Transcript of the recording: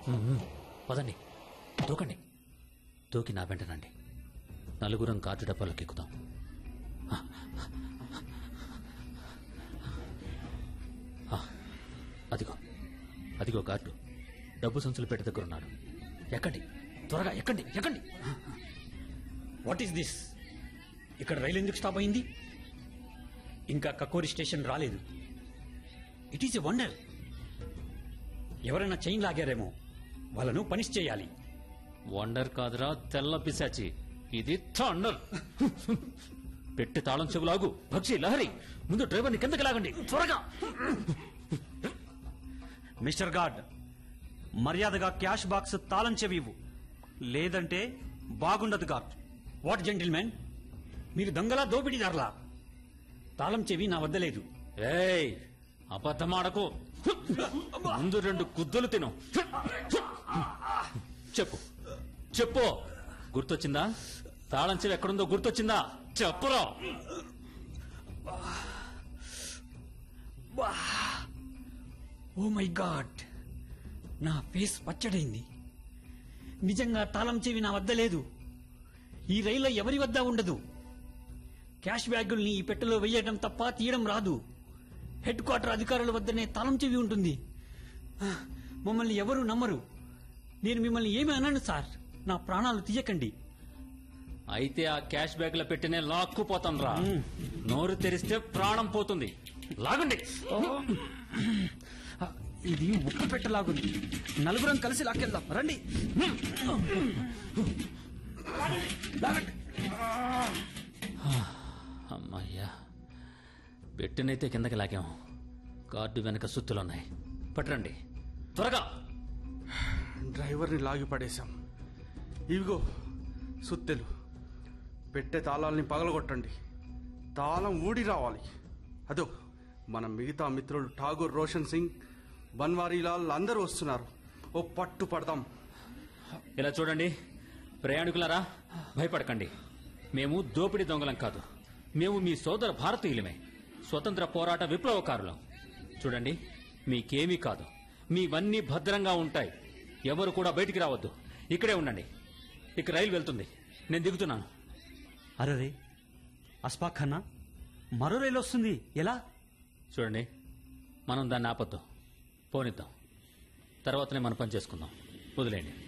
పదండి దూకండి దూకి నా వెంటనండి నలుగురం కార్డు డబ్బాలోకి ఎక్కుదాం ఆ, అదిగో అదిగో గార్డు డబ్బు సంచులు పెట్టే దగ్గర ఉన్నాడు ఎక్కండి త్వరగా ఎక్కండి ఎక్కండి వాట్ ఈస్ దిస్ ఇక్కడ రైలు ఎందుకు స్టాప్ అయింది ఇంకా కకోరి స్టేషన్ రాలేదు ఇట్ ఈస్ ఎ వండర్ ఎవరైనా చైన్ లాగారేమో వాళ్ళను పనిష్ చేయాలి వండర్ కాదురా తెల్ల పిశాచి ఇది థండర్ పెట్టి తాళం చెవులాగు భక్షి లహరి ముందు డ్రైవర్ని కిందకి లాగండి త్వరగా మిస్టర్ గార్డ్ మర్యాదగా క్యాష్ బాక్స్ తాళం చెవి ఇవ్వు లేదంటే బాగుండదు గార్డ్ వాట్ జెంటిల్మెన్ మీరు దొంగలా దోపిడీదారులా తాళం చెవి నా వద్ద లేదు ఏయ్ అబద్ధమాడకు ముందు రెండు కుద్దులు తిను చెప్పు చెప్పు గుర్తొచ్చిందా తాళం చెవి ఎక్కడుందో గుర్తొచ్చిందా చెప్పురా ఓ మై గాడ్ నా ఫేస్ పచ్చడైంది నిజంగా తాళం చెవి నా వద్ద లేదు ఈ రైల్లో ఎవరి వద్ద ఉండదు క్యాష్ బ్యాగుల్ని ఈ పెట్టెలో వేయడం తప్ప తీయడం రాదు హెడ్ క్వార్టర్ అధికారుల వద్దనే తాళం చెవి ఉంటుంది ఆ, మమ్మల్ని ఎవరు నమ్మరు నేను మిమ్మల్ని ఏమి అనను సార్ నా ప్రాణాలు తీయకండి అయితే ఆ క్యాష్ బ్యాగ్ లో పెట్టినే లాక్కుపోతాం రా నోరు తెరిస్తే ప్రాణం పోతుంది లాగండి ఇది ఉప్పు పెట్టలాగుంది నలుగురం కలిసి లాక్కెళ్దాం రండి అమ్మయ్యా పెట్టినైతే కిందకి లాగాం కార్డు వెనక సుత్తులున్నాయి పట్టరండి త్వరగా డ్రైవర్ని లాగి పడేశాం ఇవిగో సుత్తెలు పెట్టే తాళాలని పగలగొట్టండి తాళం ఊడి రావాలి అదో మన మిగతా మిత్రులు ఠాగూర్ రోషన్ సింగ్ బన్వారీలాల్ అందరూ వస్తున్నారు ఓ పట్టు పడదాం ఇలా చూడండి ప్రయాణికులారా భయపడకండి మేము దోపిడీ దొంగలం కాదు మేము మీ సోదర భారతీయులమే స్వతంత్ర పోరాట విప్లవకారులం చూడండి మీకేమీ కాదు మీవన్నీ భద్రంగా ఉంటాయి ఎవరు కూడా బయటికి రావద్దు ఇక్కడే ఉండండి ఇక రైలు వెళ్తుంది నేను దిగుతున్నాను అరే అస్పాక్ ఖన్నా మరో రైలు వస్తుంది ఎలా చూడండి మనం దాన్ని ఆపొద్దు పోనిద్దాం తర్వాతనే మనం పని చేసుకుందాం వదిలేయండి